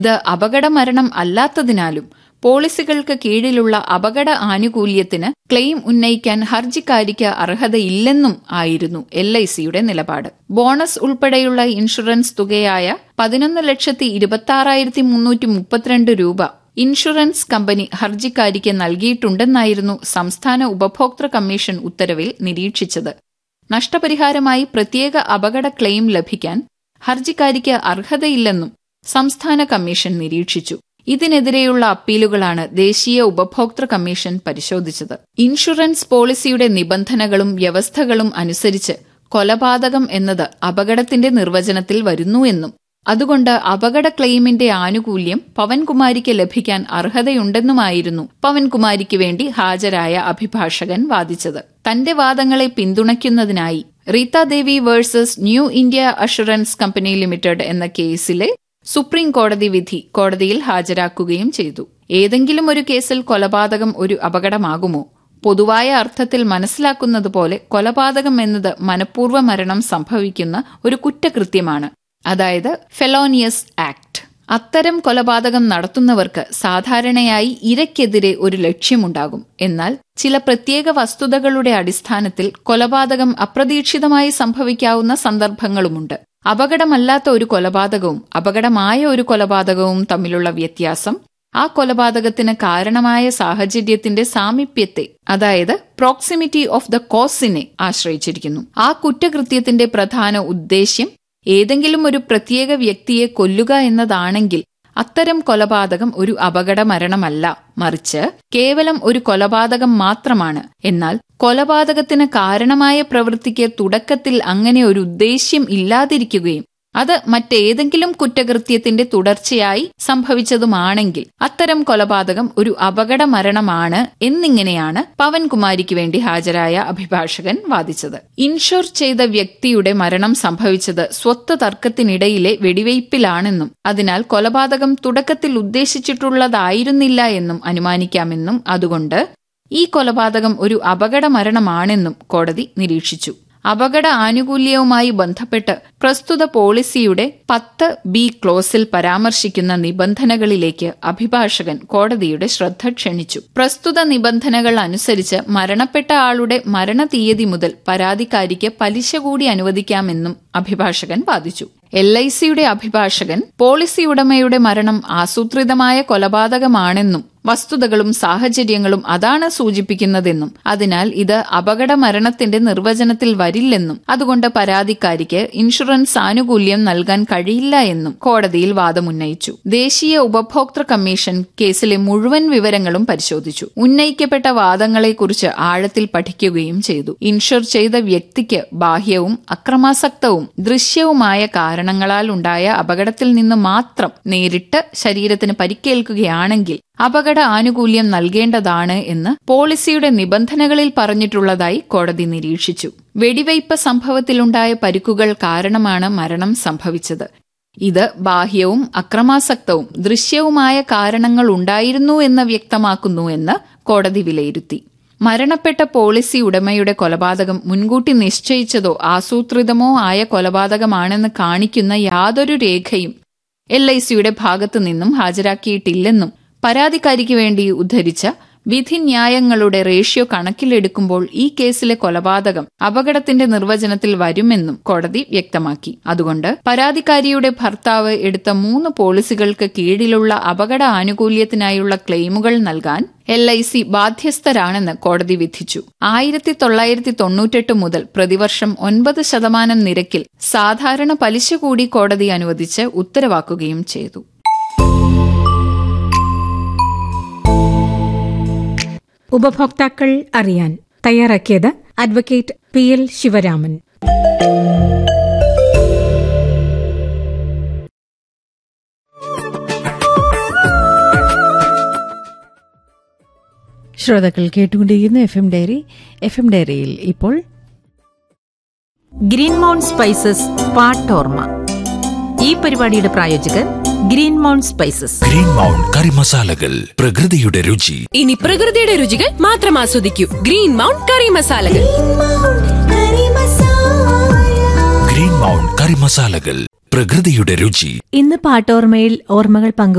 ഇത് അപകടമരണം അല്ലാത്തതിനാലും പോളിസികൾക്ക് കീഴിലുള്ള അപകട ആനുകൂല്യത്തിന് ക്ലെയിം ഉന്നയിക്കാൻ ഹർജിക്കാരിക്ക് അർഹതയില്ലെന്നും ആയിരുന്നു എൽ ഐ സിയുടെ നിലപാട് ബോണസ് ഉൾപ്പെടെയുള്ള ഇൻഷുറൻസ് തുകയായ പതിനൊന്ന് ലക്ഷത്തി ഇരുപത്തി മുന്നൂറ്റി മുപ്പത്തിരണ്ട് രൂപ ഇൻഷുറൻസ് കമ്പനി ഹർജിക്കാരിക്ക് നൽകിയിട്ടുണ്ടെന്നായിരുന്നു സംസ്ഥാന ഉപഭോക്തൃ കമ്മീഷൻ ഉത്തരവിൽ നിരീക്ഷിച്ചത് നഷ്ടപരിഹാരമായി പ്രത്യേക അപകട ക്ലെയിം ലഭിക്കാൻ ഹർജിക്കാരിക്ക് അർഹതയില്ലെന്നും സംസ്ഥാന കമ്മീഷൻ നിരീക്ഷിച്ചു ഇതിനെതിരെയുള്ള അപ്പീലുകളാണ് ദേശീയ ഉപഭോക്തൃ കമ്മീഷൻ പരിശോധിച്ചത് ഇൻഷുറൻസ് പോളിസിയുടെ നിബന്ധനകളും വ്യവസ്ഥകളും അനുസരിച്ച് കൊലപാതകം എന്നത് അപകടത്തിന്റെ നിർവചനത്തിൽ വരുന്നുവെന്നും അതുകൊണ്ട് അപകട ക്ലെയിമിന്റെ ആനുകൂല്യം പവൻകുമാരിക്ക് ലഭിക്കാൻ അർഹതയുണ്ടെന്നുമായിരുന്നു പവൻകുമാരിക്ക് വേണ്ടി ഹാജരായ അഭിഭാഷകൻ വാദിച്ചത് തന്റെ വാദങ്ങളെ പിന്തുണയ്ക്കുന്നതിനായി Rita Devi versus New India Assurance Company Limited എന്ന കേസിലെ സുപ്രീം കോടതി വിധി കോടതിയിൽ ഹാജരാക്കുകയും ചെയ്തു ഏതെങ്കിലും ഒരു കേസിൽ കൊലപാതകം ഒരു അപകടമാകുമോ പൊതുവായ അർത്ഥത്തിൽ മനസ്സിലാക്കുന്നത് പോലെ കൊലപാതകം എന്നത് മനഃപൂർവ്വ മരണം സംഭവിക്കുന്ന ഒരു കുറ്റകൃത്യമാണ് അതായത് ഫെലോനിയസ് ആക്ട് അത്തരം കൊലപാതകം നടത്തുന്നവർക്ക് സാധാരണയായി ഇരയ്ക്കെതിരെ ഒരു ലക്ഷ്യമുണ്ടാകും എന്നാൽ ചില പ്രത്യേക വസ്തുതകളുടെ അടിസ്ഥാനത്തിൽ കൊലപാതകം അപ്രതീക്ഷിതമായി സംഭവിക്കാവുന്ന സന്ദർഭങ്ങളുമുണ്ട് അപകടമല്ലാത്ത ഒരു കൊലപാതകവും അപകടമായ ഒരു കൊലപാതകവും തമ്മിലുള്ള വ്യത്യാസം ആ കൊലപാതകത്തിന് കാരണമായ സാഹചര്യത്തിന്റെ സാമീപ്യത്തെ അതായത് പ്രോക്സിമിറ്റി ഓഫ് ദ കോസിനെ ആശ്രയിച്ചിരിക്കുന്നു ആ കുറ്റകൃത്യത്തിന്റെ പ്രധാന ഉദ്ദേശ്യം ഏതെങ്കിലും ഒരു പ്രത്യേക വ്യക്തിയെ കൊല്ലുക എന്നതാണെങ്കിൽ അത്തരം കൊലപാതകം ഒരു അപകട മരണമല്ല മറിച്ച് കേവലം ഒരു കൊലപാതകം മാത്രമാണ് എന്നാൽ കൊലപാതകത്തിന് കാരണമായ പ്രവൃത്തിക്ക് തുടക്കത്തിൽ അങ്ങനെ ഒരു ഉദ്ദേശ്യം ഇല്ലാതിരിക്കുകയും അത് മറ്റേതെങ്കിലും കുറ്റകൃത്യത്തിന്റെ തുടർച്ചയായി സംഭവിച്ചതുമാണെങ്കിൽ അത്തരം കൊലപാതകം ഒരു അപകട മരണമാണ് എന്നിങ്ങനെയാണ് പവൻകുമാരിക്ക് വേണ്ടി ഹാജരായ അഭിഭാഷകൻ വാദിച്ചത് ഇൻഷുർ ചെയ്ത വ്യക്തിയുടെ മരണം സംഭവിച്ചത് സ്വത്ത് തർക്കത്തിനിടയിലെ വെടിവയ്പിലാണെന്നും അതിനാൽ കൊലപാതകം തുടക്കത്തിൽ ഉദ്ദേശിച്ചിട്ടുള്ളതായിരുന്നില്ല എന്നും അനുമാനിക്കാമെന്നും അതുകൊണ്ട് ഈ കൊലപാതകം ഒരു അപകട മരണമാണെന്നും കോടതി നിരീക്ഷിച്ചു അപകട ആനുകൂല്യവുമായി ബന്ധപ്പെട്ട് പ്രസ്തുത പോളിസിയുടെ പത്ത് ബി ക്ലോസിൽ പരാമർശിക്കുന്ന നിബന്ധനകളിലേക്ക് അഭിഭാഷകൻ കോടതിയുടെ ശ്രദ്ധ ക്ഷണിച്ചു പ്രസ്തുത നിബന്ധനകൾ അനുസരിച്ച് മരണപ്പെട്ട ആളുടെ മരണതീയതി മുതൽ പരാതിക്കാരിക്ക് പലിശ കൂടി അനുവദിക്കാമെന്നും അഭിഭാഷകൻ വാദിച്ചു എൽ ഐ സിയുടെ അഭിഭാഷകൻ പോളിസി ഉടമയുടെ മരണം ആസൂത്രിതമായ കൊലപാതകമാണെന്നും വസ്തുതകളും സാഹചര്യങ്ങളും അതാണ് സൂചിപ്പിക്കുന്നതെന്നും അതിനാൽ ഇത് അപകട മരണത്തിന്റെ നിർവചനത്തിൽ വരില്ലെന്നും അതുകൊണ്ട് പരാതിക്കാരിക്ക് ഇൻഷുറൻസ് ആനുകൂല്യം നൽകാൻ കഴിയില്ല എന്നും കോടതിയിൽ വാദമുന്നയിച്ചു ദേശീയ ഉപഭോക്തൃ കമ്മീഷൻ കേസിലെ മുഴുവൻ വിവരങ്ങളും പരിശോധിച്ചു ഉന്നയിക്കപ്പെട്ട വാദങ്ങളെക്കുറിച്ച് ആഴത്തിൽ പഠിക്കുകയും ചെയ്തു ഇൻഷുർ ചെയ്ത വ്യക്തിക്ക് ബാഹ്യവും അക്രമാസക്തവും ദൃശ്യവുമായ കാരണങ്ങളാൽ ഉണ്ടായ അപകടത്തിൽ നിന്ന് മാത്രം നേരിട്ട് ശരീരത്തിന് പരിക്കേൽക്കുകയാണെങ്കിൽ അപകട ആനുകൂല്യം നൽകേണ്ടതാണ് എന്ന് പോളിസിയുടെ നിബന്ധനകളിൽ പറഞ്ഞിട്ടുള്ളതായി കോടതി നിരീക്ഷിച്ചു വെടിവയ്പ് സംഭവത്തിലുണ്ടായ പരിക്കുകൾ കാരണമാണ് മരണം സംഭവിച്ചത് ഇത് ബാഹ്യവും അക്രമാസക്തവും ദൃശ്യവുമായ കാരണങ്ങൾ ഉണ്ടായിരുന്നു എന്ന് വ്യക്തമാക്കുന്നു എന്ന് കോടതി വിലയിരുത്തി മരണപ്പെട്ട പോളിസി ഉടമയുടെ കൊലപാതകം മുൻകൂട്ടി നിശ്ചയിച്ചതോ ആസൂത്രിതമോ ആയ കൊലപാതകമാണെന്ന് കാണിക്കുന്ന യാതൊരു രേഖയും എൽ ഐ സിയുടെ ഭാഗത്തു നിന്നും ഹാജരാക്കിയിട്ടില്ലെന്നും പരാതിക്കാരിക്ക് വേണ്ടി ഉദ്ധരിച്ച വിധിന്യായങ്ങളുടെ റേഷ്യോ കണക്കിലെടുക്കുമ്പോൾ ഈ കേസിലെ കൊലപാതകം അപകടത്തിന്റെ നിർവചനത്തിൽ വരുമെന്നും കോടതി വ്യക്തമാക്കി അതുകൊണ്ട് പരാതിക്കാരിയുടെ ഭർത്താവ് എടുത്ത മൂന്ന് പോളിസികൾക്ക് കീഴിലുള്ള അപകട ആനുകൂല്യത്തിനായുള്ള ക്ലെയിമുകൾ നൽകാൻ എൽ ഐ സി ബാധ്യസ്ഥരാണെന്ന് കോടതി വിധിച്ചു ആയിരത്തി തൊള്ളായിരത്തി തൊണ്ണൂറ്റെട്ട് മുതൽ പ്രതിവർഷം ഒൻപത് ശതമാനം നിരക്കിൽ സാധാരണ പലിശ കൂടി കോടതി അനുവദിച്ച് ഉത്തരവാക്കുകയും ചെയ്തു ഉപഭോക്താക്കൾ അറിയാൻ തയ്യാറാക്കിയത് അഡ്വക്കേറ്റ് പി എൽ ശിവരാമൻ ശ്രോതാക്കൾ കേട്ടുകൊണ്ടിരിക്കുന്ന F M diary F M ഡയറിയിൽ ഇപ്പോൾ ഗ്രീൻ മൗണ്ട് സ്പൈസസ് പാട്ടോർമ ഈ പരിപാടിയുടെ പ്രായോജകർ Green Mount Spices Green Mount curry മസാലകൾ പ്രകൃതിയുടെ രുചി ഇനി പ്രകൃതിയുടെ രുചികൾ മാത്രം ആസ്വദിക്കൂ ഗ്രീൻ മൗണ്ട് കറി മസാലകൾ ഗ്രീൻ മൗണ്ട് കറി മസാലകൾ പ്രകൃതിയുടെ രുചി ഇന്ന് പാട്ടോർമ്മയിൽ ഓർമ്മകൾ പങ്കു